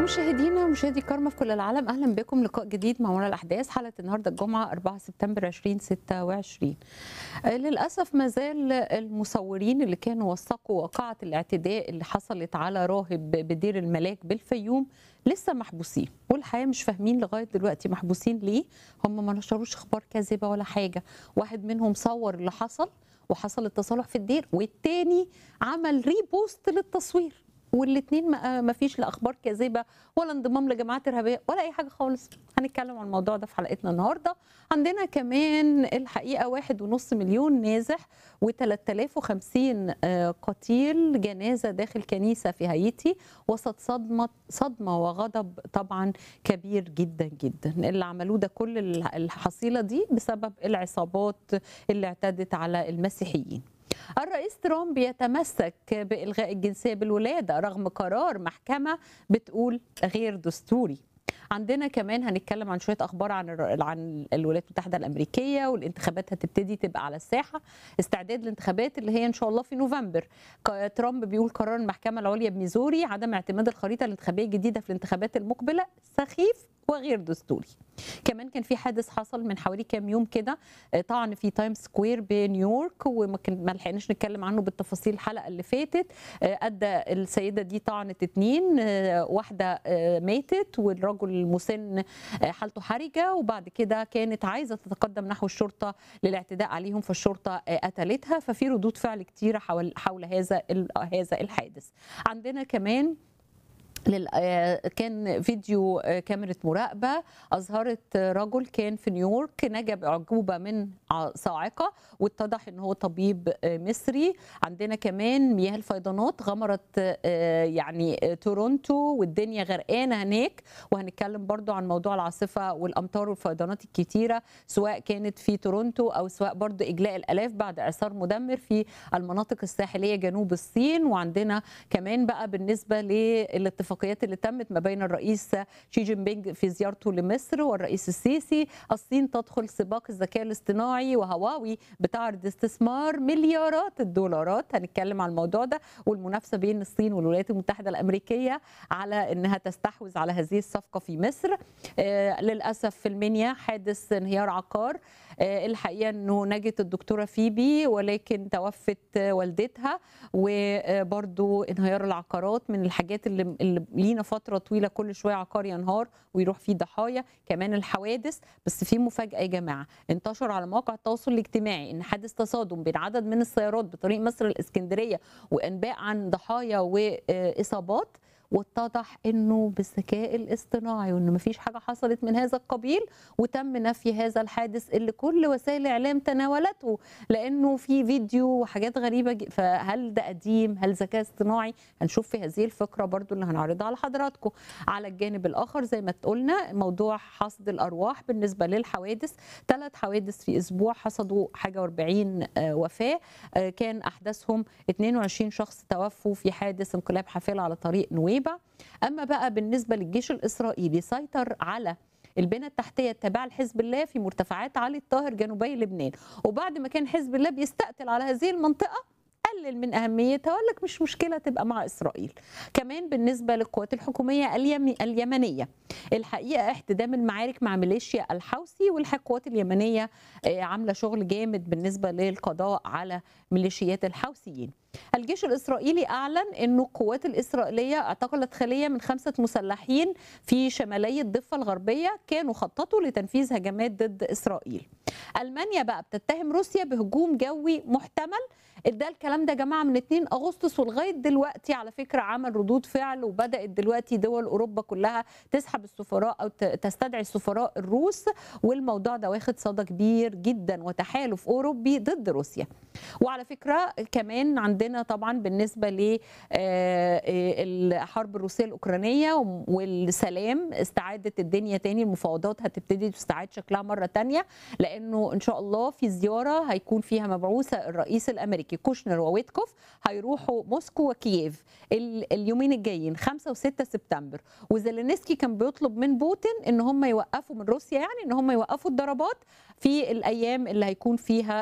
مشاهدينا ومشاهدي كارما في كل العالم اهلا بكم لقاء جديد مع ورا الاحداث حلقه النهارده الجمعه 4 سبتمبر 2026 آه، للاسف ما زال المصورين اللي كانوا وثقوا واقعه الاعتداء اللي حصلت على راهب بدير الملاك بالفيوم لسه محبوسين والحقيقه مش فاهمين لغايه دلوقتي محبوسين ليه هم ما نشروش اخبار كاذبه ولا حاجه واحد منهم صور اللي حصل وحصل التصالح في الدير والتاني عمل ريبوست للتصوير والاثنين ما ما فيش لا اخبار كاذبه ولا انضمام لجماعات ارهابيه ولا اي حاجه خالص هنتكلم عن الموضوع ده في حلقتنا النهارده عندنا كمان الحقيقه واحد ونص مليون نازح و3050 قتيل جنازه داخل كنيسه في هايتي وسط صدمه صدمه وغضب طبعا كبير جدا جدا اللي عملوه ده كل الحصيله دي بسبب العصابات اللي اعتدت على المسيحيين الرئيس ترامب يتمسك بإلغاء الجنسية بالولادة رغم قرار محكمة بتقول غير دستوري عندنا كمان هنتكلم عن شويه اخبار عن عن الولايات المتحده الامريكيه والانتخابات هتبتدي تبقى على الساحه استعداد الانتخابات اللي هي ان شاء الله في نوفمبر ترامب بيقول قرار المحكمه العليا بميزوري عدم اعتماد الخريطه الانتخابيه الجديده في الانتخابات المقبله سخيف وغير دستوري كمان كان في حادث حصل من حوالي كام يوم كده طعن في تايم سكوير بنيويورك وما ما لحقناش نتكلم عنه بالتفاصيل الحلقه اللي فاتت ادى السيده دي طعنت اتنين واحده ماتت والرجل المسن حالته حرجه وبعد كده كانت عايزه تتقدم نحو الشرطه للاعتداء عليهم فالشرطه قتلتها ففي ردود فعل كتيره حول حول هذا هذا الحادث عندنا كمان لل... كان فيديو كاميرا مراقبه اظهرت رجل كان في نيويورك نجا باعجوبه من صاعقه واتضح ان هو طبيب مصري عندنا كمان مياه الفيضانات غمرت يعني تورونتو والدنيا غرقانه هناك وهنتكلم برضو عن موضوع العاصفه والامطار والفيضانات الكتيره سواء كانت في تورونتو او سواء برضو اجلاء الالاف بعد اعصار مدمر في المناطق الساحليه جنوب الصين وعندنا كمان بقى بالنسبه للاتفاق الاتفاقيات اللي تمت ما بين الرئيس شي جين بينج في زيارته لمصر والرئيس السيسي الصين تدخل سباق الذكاء الاصطناعي وهواوي بتعرض استثمار مليارات الدولارات هنتكلم عن الموضوع ده والمنافسه بين الصين والولايات المتحده الامريكيه على انها تستحوذ على هذه الصفقه في مصر آه للاسف في المنيا حادث انهيار عقار آه الحقيقه انه نجت الدكتوره فيبي ولكن توفت والدتها وبرضو انهيار العقارات من الحاجات اللي, اللي لينا فتره طويله كل شويه عقار ينهار ويروح فيه ضحايا كمان الحوادث بس في مفاجاه يا جماعه انتشر على مواقع التواصل الاجتماعي ان حادث تصادم بين عدد من السيارات بطريق مصر الاسكندريه وانباء عن ضحايا واصابات واتضح انه بالذكاء الاصطناعي وان مفيش حاجه حصلت من هذا القبيل وتم نفي هذا الحادث اللي كل وسائل الاعلام تناولته لانه في فيديو وحاجات غريبه فهل ده قديم هل ذكاء اصطناعي هنشوف في هذه الفقره برضو اللي هنعرضها على حضراتكم على الجانب الاخر زي ما قلنا موضوع حصد الارواح بالنسبه للحوادث ثلاث حوادث في اسبوع حصدوا حاجه و40 وفاه كان احدثهم 22 شخص توفوا في حادث انقلاب حافله على طريق نويبع اما بقى بالنسبه للجيش الاسرائيلي سيطر على البنى التحتيه التابعه لحزب الله في مرتفعات علي الطاهر جنوبي لبنان وبعد ما كان حزب الله بيستقتل على هذه المنطقه قلل من اهميتها وقال لك مش مشكله تبقى مع اسرائيل كمان بالنسبه للقوات الحكوميه اليمي اليمنيه الحقيقه احتدام المعارك مع ميليشيا الحوثي والقوات اليمنيه عامله شغل جامد بالنسبه للقضاء على ميليشيات الحوثيين الجيش الاسرائيلي اعلن انه القوات الاسرائيليه اعتقلت خليه من خمسه مسلحين في شمالي الضفه الغربيه كانوا خططوا لتنفيذ هجمات ضد اسرائيل. المانيا بقى بتتهم روسيا بهجوم جوي محتمل ده الكلام ده يا جماعه من 2 اغسطس ولغايه دلوقتي على فكره عمل ردود فعل وبدات دلوقتي دول اوروبا كلها تسحب السفراء او تستدعي السفراء الروس والموضوع ده واخد صدى كبير جدا وتحالف اوروبي ضد روسيا. وعلى فكره كمان عندنا طبعا بالنسبه للحرب الروسيه الاوكرانيه والسلام استعادت الدنيا تاني المفاوضات هتبتدي تستعاد شكلها مره تانية لانه ان شاء الله في زياره هيكون فيها مبعوثه الرئيس الامريكي كوشنر وويتكوف هيروحوا موسكو وكييف اليومين الجايين 5 و6 سبتمبر وزيلينسكي كان بيطلب من بوتين ان هم يوقفوا من روسيا يعني ان هم يوقفوا الضربات في الايام اللي هيكون فيها